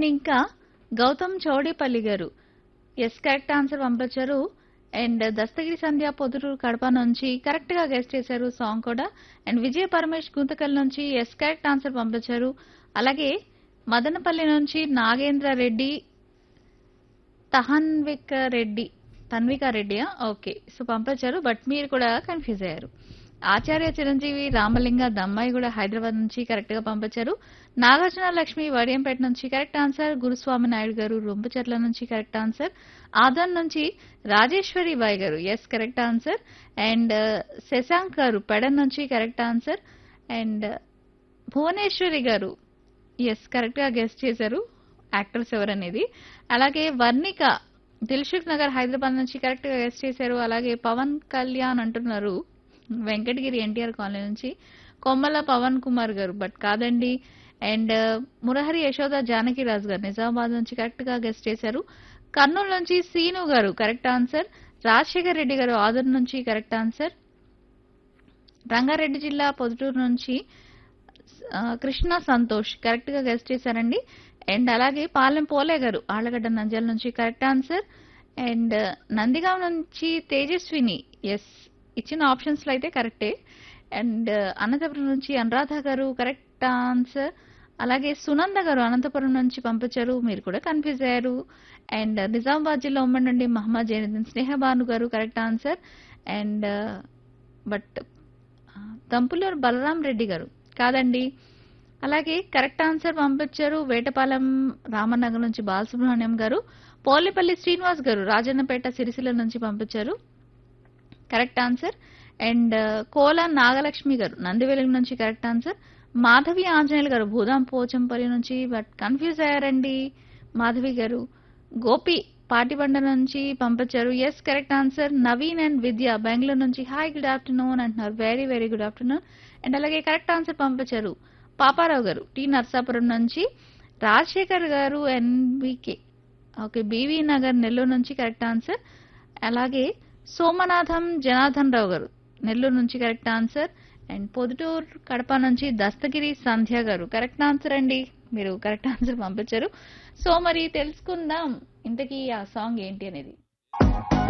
and ఇంకా గౌతమ్ చౌడేపల్లి గారు yes correct answer పంపించారు అండ్ దస్తగిరి సంధ్య పొదురు కడప నుంచి కరెక్ట్ గా గెస్ట్ చేశారు సాంగ్ కూడా అండ్ విజయ పరమేష్ గుంతకల్ నుంచి ఎస్ కరెక్ట్ ఆన్సర్ పంపించారు అలాగే మదనపల్లి నుంచి నాగేంద్ర రెడ్డి తహన్విక రెడ్డి తన్విక రెడ్డియా ఓకే సో పంపించారు బట్ మీరు కూడా కన్ఫ్యూజ్ అయ్యారు ఆచార్య చిరంజీవి రామలింగ దమ్మాయి కూడా హైదరాబాద్ నుంచి కరెక్ట్ గా పంపించారు నాగార్జున లక్ష్మి వడియంపేట నుంచి కరెక్ట్ ఆన్సర్ గురుస్వామి నాయుడు గారు రొంపచెట్ల నుంచి కరెక్ట్ ఆన్సర్ ఆదన్ నుంచి రాజేశ్వరి బాయ్ గారు yes correct answer and Shashank గారు పెడన్ నుంచి కరెక్ట్ ఆన్సర్ అండ్ భువనేశ్వరి గారు ఎస్ కరెక్ట్ గా గెస్ట్ చేశారు యాక్టర్స్ ఎవరనేది అలాగే వర్ణిక దిల్షుక్ నగర్ హైదరాబాద్ నుంచి కరెక్ట్ గా గెస్ట్ చేశారు అలాగే పవన్ కళ్యాణ్ అంటున్నారు వెంకటగిరి ఎన్టీఆర్ కాలనీ నుంచి కొమ్మల పవన్ కుమార్ గారు బట్ కాదండి అండ్ మురహరి యశోద జానకి రాజు గారు నిజామాబాద్ నుంచి కరెక్ట్ గా గెస్ట్ చేశారు కర్నూలు నుంచి సీను గారు కరెక్ట్ ఆన్సర్ రాజశేఖర్ రెడ్డి గారు ఆదర్ నుంచి కరెక్ట్ ఆన్సర్ రంగారెడ్డి జిల్లా పొదుటూరు నుంచి ఆ, కృష్ణ సంతోష్ కరెక్ట్ గా గెస్ట్ చేశారండి అండ్ అలాగే పాలెం పోలే గారు ఆళ్లగడ్డ నంద్యాల నుంచి కరెక్ట్ ఆన్సర్ అండ్ నందిగాం నుంచి తేజస్విని ఎస్ ఇచ్చిన ఆప్షన్స్ లో అయితే కరెక్టే అండ్ అనంతపురం నుంచి అనురాధ గారు కరెక్ట్ ఆన్సర్ అలాగే సునంద గారు అనంతపురం నుంచి పంపించారు మీరు కూడా కన్ఫ్యూజ్ అయ్యారు అండ్ నిజామాబాద్ జిల్లా ఉమ్మడి నుండి మహమ్మద్ జైనుద్దీన్ స్నేహబాను గారు correct answer and but Dampuluru Balram Reddy గారు కాదండి అలాగే కరెక్ట్ ఆన్సర్ పంపించారు వేటపాలెం రామనగర్ నుంచి బాలసుబ్రహ్మణ్యం గారు పోలేపల్లి శ్రీనివాస్ గారు రాజన్నపేట సిరిసిల్ల నుంచి పంపించారు correct answer and Kola Nagalakshmi గారు నందివెలుగు నుంచి కరెక్ట్ ఆన్సర్ మాధవి ఆంజనేయులు గారు భూదాం పోచంపల్లి నుంచి బట్ కన్ఫ్యూజ్ అయ్యారండి మాధవి గారు గోపి పాటిబండ నుంచి పంపించారు yes correct answer Naveen and Vidya Bengaluru నుంచి హాయ్ గుడ్ ఆఫ్టర్నూన్ అంటున్నారు very very good afternoon and అలాగే కరెక్ట్ ఆన్సర్ పంపించారు పాపారావు గారు టి నర్సాపురం నుంచి రాజశేఖర్ గారు NBK okay BV Nagar Nellore నుంచి కరెక్ట్ ఆన్సర్ అలాగే సోమనాథం జనార్దన్ రావు గారు నెల్లూరు నుంచి correct answer and Podutur Kadapa నుంచి దస్తగిరి సంధ్య గారు కరెక్ట్ ఆన్సర్ అండి మీరు కరెక్ట్ ఆన్సర్ పంపించారు సో మరి తెలుసుకుందాం ఇంతకీ ఆ సాంగ్ ఏంటి అనేది